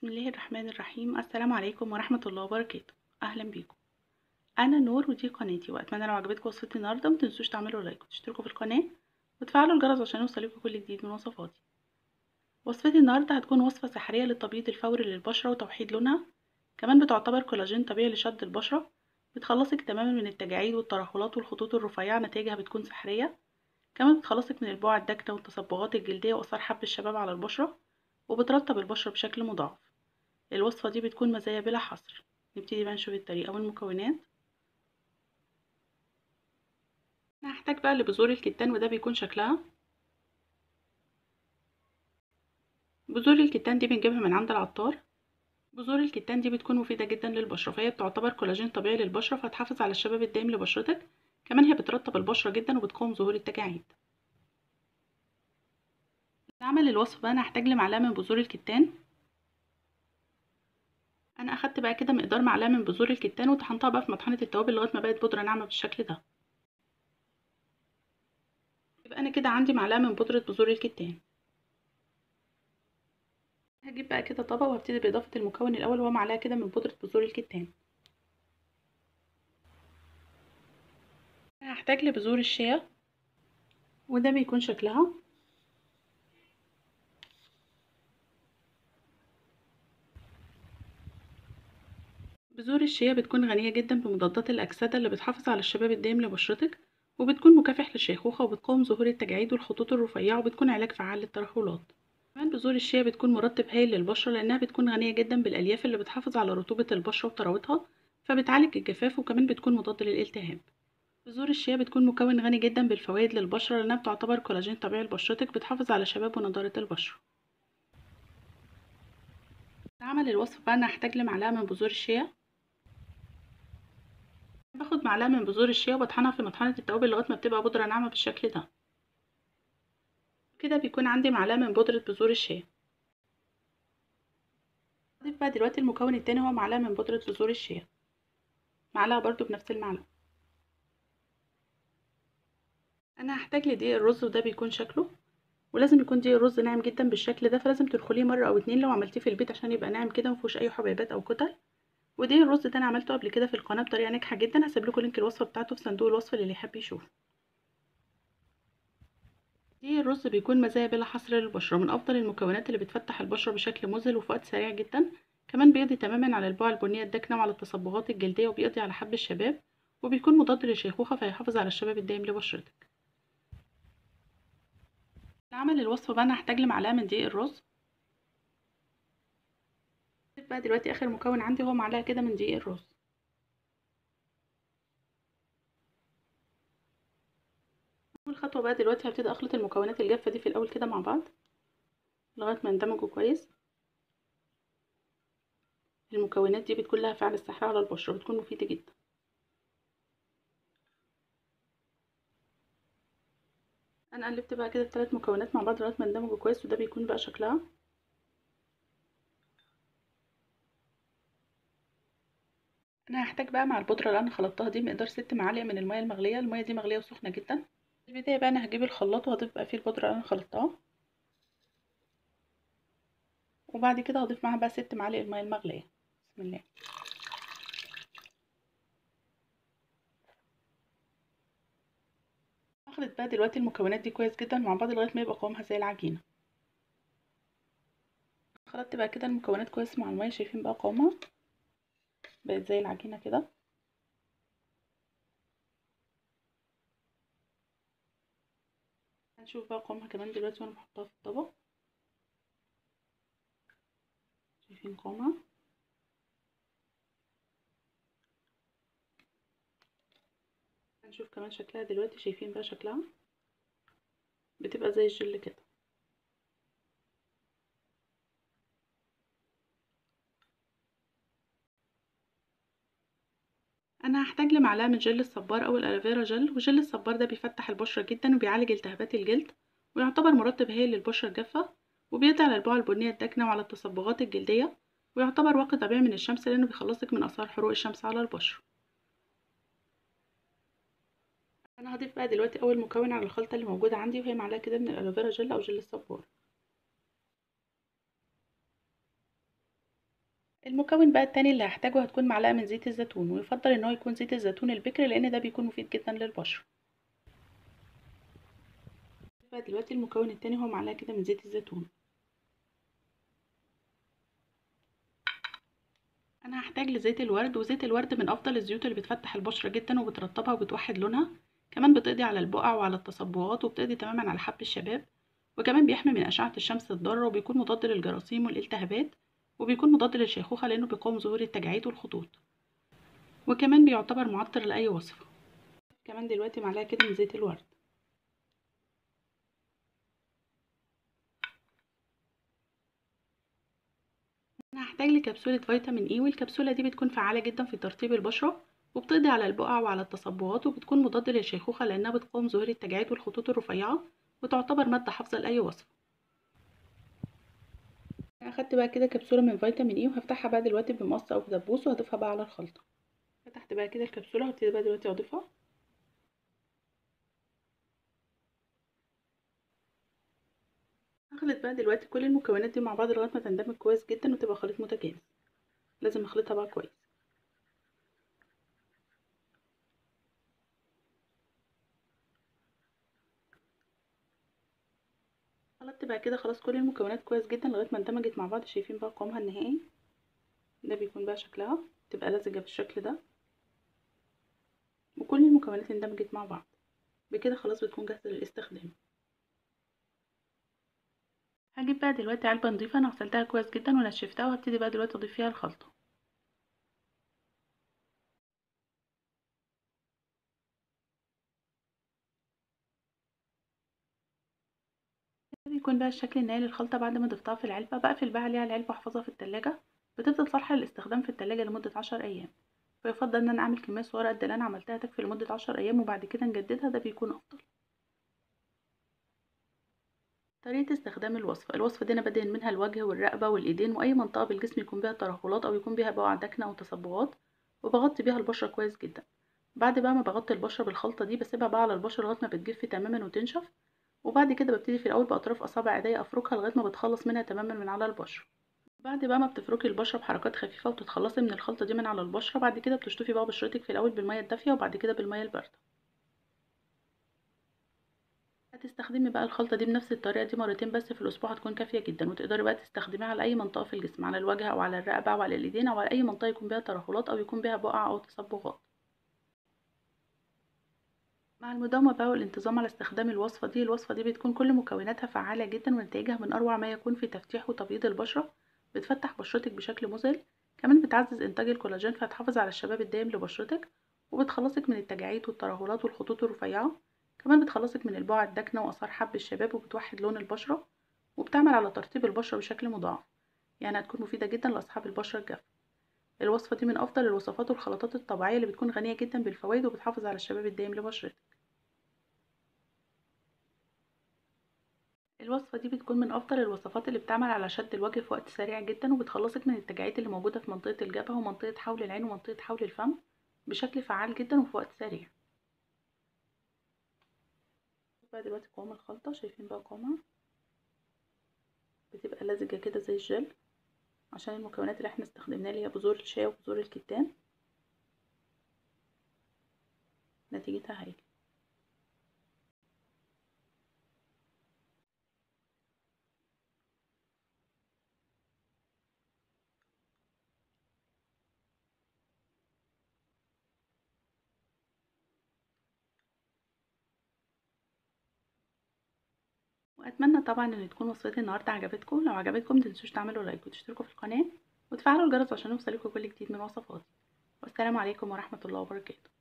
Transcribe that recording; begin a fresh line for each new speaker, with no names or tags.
بسم الله الرحمن الرحيم السلام عليكم ورحمة الله وبركاته أهلا بيكم أنا نور ودي قناتي وأتمنى لو عجبتكم وصفتي النهاردة متنسوش تعملوا لايك وتشتركوا في القناة وتفعلوا الجرس عشان يوصلكوا كل جديد من وصفاتي وصفتي النهاردة هتكون وصفة سحرية للتبييض الفوري للبشرة وتوحيد لونها كمان بتعتبر كولاجين طبيعي لشد البشرة بتخلصك تماما من التجاعيد والترهلات والخطوط الرفيعة نتائجها بتكون سحرية كمان بتخلصك من البقع الداكنة والتصبغات الجلدية وآثار حب الشباب على البشرة وبترطب البشرة بشكل مضاعف الوصفة دي بتكون مزايا بلا حصر نبتدي بقى نشوف الطريقة والمكونات انا هحتاج بقى لبذور الكتان وده بيكون شكلها بذور الكتان دي بنجيبها من عند العطار بذور الكتان دي بتكون مفيدة جدا للبشرة فهي بتعتبر كولاجين طبيعي للبشرة فتحافظ على الشباب الدائم لبشرتك كمان هي بترطب البشرة جدا وبتقاوم ظهور التجاعيد لعمل الوصفة بقى انا هحتاج لمعلقة من بذور الكتان انا اخدت بقى كده مقدار معلقه من بذور الكتان وطحنتها بقى في مطحنه التوابل لغايه ما بقت بودره ناعمه بالشكل ده يبقى انا كده عندي معلقه من بودره بذور الكتان هجيب بقى كده طبق وهبتدي باضافه المكون الاول وهو معلقه كده من بودره بذور الكتان هحتاج لبذور الشيا وده بيكون شكلها بذور الشيا بتكون غنية جدا بمضادات الأكسدة اللي بتحافظ على الشباب الدائم لبشرتك وبتكون مكافح للشيخوخة وبتقاوم ظهور التجاعيد والخطوط الرفيعة وبتكون علاج فعال للترهلات كمان بذور الشيا بتكون مرطب هايل للبشرة لأنها بتكون غنية جدا بالألياف اللي بتحافظ على رطوبة البشرة وطراوتها فبتعالج الجفاف وكمان بتكون مضاد للالتهاب بذور الشيا بتكون مكون غني جدا بالفوائد للبشرة لأنها بتعتبر كولاجين طبيعي لبشرتك بتحافظ على شباب ونضارة البشرة لعمل الوصفة بقى أنا هحتاج لمعلقة من بذور الشيا باخد معلقه من بذور الشيا وبطحنها في مطحنه التوابل لغايه ما بتبقى بودره ناعمه بالشكل ده كده بيكون عندي معلقه من بودره بذور الشيا اضيف بقى دلوقتي المكون التاني هو معلقه من بودره بذور الشيا معلقه برضو بنفس المعلقه انا هحتاج لدقيق الرز وده بيكون شكله ولازم يكون دقيق الرز ناعم جدا بالشكل ده فلازم تدخليه مره او اتنين لو عملتيه في البيت عشان يبقى ناعم كده مفيهوش اي حبيبات او كتل ودي الرز ده انا عملته قبل كده في القناه بطريقه ناجحه جدا هسيب لكم لينك الوصفه بتاعته في صندوق الوصف للي يحب يشوف دي الرز بيكون مزايا بلا حصر للبشره من افضل المكونات اللي بتفتح البشره بشكل مذهل وفي وقت سريع جدا كمان بيقضي تماما على البقع البنيه الداكنه وعلى التصبغات الجلديه وبيقضي على حب الشباب وبيكون مضاد للشيخوخه فيحافظ على الشباب الدائم لبشرتك لعمل الوصفه بقى انا هحتاج لمعلقه من دقيق الرز بقى دلوقتي اخر مكون عندي هو معلقه كده من دقيق الرز اول خطوه بقى دلوقتي هبتدي اخلط المكونات الجافه دي في الاول كده مع بعض لغايه ما يندمجوا كويس المكونات دي بتكون لها فعل السحر على البشره بتكون مفيده جدا انا قلبت بقى كده الثلاث مكونات مع بعض لغايه ما يندمجوا كويس وده بيكون بقى شكلها انا هحتاج بقى مع البودره اللي انا خلطتها دي مقدار ست معالق من الميه المغليه الميه دي مغليه وسخنه جدا في البدايه بقى انا هجيب الخلاط وهضيف بقى فيه البودره اللي انا خلطتها وبعد كده هضيف معاها بقى ست معالق الميه المغليه بسم الله هخلط بقى دلوقتي المكونات دي كويس جدا مع بعض لغايه ما يبقى قوامها زي العجينه خلطت بقى كده المكونات كويس مع الميه شايفين بقى قوامها بقت زي العجينة كده هنشوف بقى قوامها كمان دلوقتي وانا بحطها في الطبق شايفين قوامها هنشوف كمان شكلها دلوقتي شايفين بقى شكلها بتبقى زي الجل كده انا هحتاج لمعلقه من جل الصبار او الالوفيرا جل وجل الصبار ده بيفتح البشره جدا وبيعالج التهابات الجلد ويعتبر مرطب هايل للبشره الجافه وبيقضي على البقع البنيه الداكنه وعلى التصبغات الجلديه ويعتبر واقي طبيعي من الشمس لانه بيخلصك من اثار حروق الشمس على البشره انا هضيف بقى دلوقتي اول مكون على الخلطه اللي موجوده عندي وهي معلقه كده من الالوفيرا جل او جل الصبار المكون بقى التاني اللي هحتاجه هتكون معلقة من زيت الزيتون ويفضل ان هو يكون زيت الزيتون البكر لان ده بيكون مفيد جدا للبشرة بقى دلوقتي المكون التاني هو معلقة كده من زيت الزيتون انا هحتاج لزيت الورد وزيت الورد من افضل الزيوت اللي بتفتح البشرة جدا وبترطبها وبتوحد لونها كمان بتقضي على البقع وعلى التصبغات وبتقضي تماما على حب الشباب وكمان بيحمي من اشعة الشمس الضارة وبيكون مضاد للجراثيم والالتهابات وبيكون مضاد للشيخوخة لأنه بيقاوم ظهور التجاعيد والخطوط وكمان بيعتبر معطر لأي وصفة كمان دلوقتي معلقة كده من زيت الورد أنا هحتاج لكبسولة فيتامين إي والكبسولة دي بتكون فعالة جدا في ترطيب البشرة وبتقضي على البقع وعلى التصبغات وبتكون مضادة للشيخوخة لأنها بتقاوم ظهور التجاعيد والخطوط الرفيعة وتعتبر مادة حافظة لأي وصفة اخدت بقى كده كبسوله من فيتامين اي وهفتحها بقى دلوقتي بمقص او بدبوس وهضيفها بقى على الخلطه فتحت بقى كده الكبسوله هبتدي بقى دلوقتي اضيفها هخلط بقى دلوقتي كل المكونات دي مع بعض لغايه ما تندمج كويس جدا وتبقى خليط متجانس لازم اخلطها بقى كويس خلطت بقى كده خلاص كل المكونات كويس جدا لغايه ما اندمجت مع بعض شايفين بقى قوامها النهائي ده بيكون بقى شكلها تبقى لزجه بالشكل ده وكل المكونات اندمجت مع بعض بكده خلاص بتكون جاهزه للاستخدام هجيب بقى دلوقتي علبه نظيفه انا غسلتها كويس جدا ونشفتها وهبتدي بقى دلوقتي اضيف فيها الخلطه بيكون بقى الشكل النهائي للخلطة بعد ما ضفتها في العلبة بقفل بقى عليها العلبة واحفظها في التلاجة بتفضل صالحة للاستخدام في التلاجة لمدة عشر أيام فيفضل إن أنا أعمل كمية صغيرة قد اللي أنا عملتها تكفي لمدة عشر أيام وبعد كده نجددها ده بيكون أفضل طريقة استخدام الوصفة الوصفة دي أنا بدهن منها الوجه والرقبة والإيدين وأي منطقة بالجسم يكون بيها ترهلات أو يكون بيها بقع داكنة أو تصبغات وبغطي بيها البشرة كويس جدا بعد بقى ما بغطي البشرة بالخلطة دي بسيبها بقى على البشرة لغاية ما بتجف تماما وتنشف وبعد كده ببتدي في الاول باطراف اصابع ايديا افركها لغايه ما بتخلص منها تماما من على البشره بعد بقى ما بتفركي البشره بحركات خفيفه وتتخلصي من الخلطه دي من على البشره بعد كده بتشطفي بقى بشرتك في الاول بالميه الدافيه وبعد كده بالميه البارده هتستخدمي بقى الخلطه دي بنفس الطريقه دي مرتين بس في الاسبوع هتكون كافيه جدا وتقدري بقى تستخدميها على اي منطقه في الجسم على الوجه او على الرقبه او على الايدين او على اي منطقه يكون بيها ترهلات او يكون بيها بقع او تصبغات مع المداومة بقى والانتظام على استخدام الوصفة دي الوصفة دي بتكون كل مكوناتها فعالة جدا ونتائجها من أروع ما يكون في تفتيح وتبييض البشرة بتفتح بشرتك بشكل مذهل كمان بتعزز إنتاج الكولاجين فهتحافظ على الشباب الدائم لبشرتك وبتخلصك من التجاعيد والترهلات والخطوط الرفيعة كمان بتخلصك من البقع الداكنة وآثار حب الشباب وبتوحد لون البشرة وبتعمل على ترطيب البشرة بشكل مضاعف يعني هتكون مفيدة جدا لأصحاب البشرة الجافة الوصفة دي من أفضل الوصفات والخلطات الطبيعية اللي بتكون غنية جدا بالفوائد وبتحافظ على الشباب الدائم لبشرتك الوصفة دي بتكون من أفضل الوصفات اللي بتعمل على شد الوجه في وقت سريع جدا وبتخلصك من التجاعيد اللي موجودة في منطقة الجبهة ومنطقة حول العين ومنطقة حول الفم بشكل فعال جدا وفي وقت سريع بقى دلوقتي قوام الخلطة شايفين بقى قوامها بتبقى لزجة كده زي الجل عشان المكونات اللي احنا استخدمناها اللي هي بذور الشاي وبذور الكتان نتيجتها هايلة واتمنى طبعا ان تكون وصفتي النهارده عجبتكم لو عجبتكم متنسوش تعملوا لايك وتشتركوا في القناه وتفعلوا الجرس عشان يوصلكوا كل جديد من وصفاتي والسلام عليكم ورحمه الله وبركاته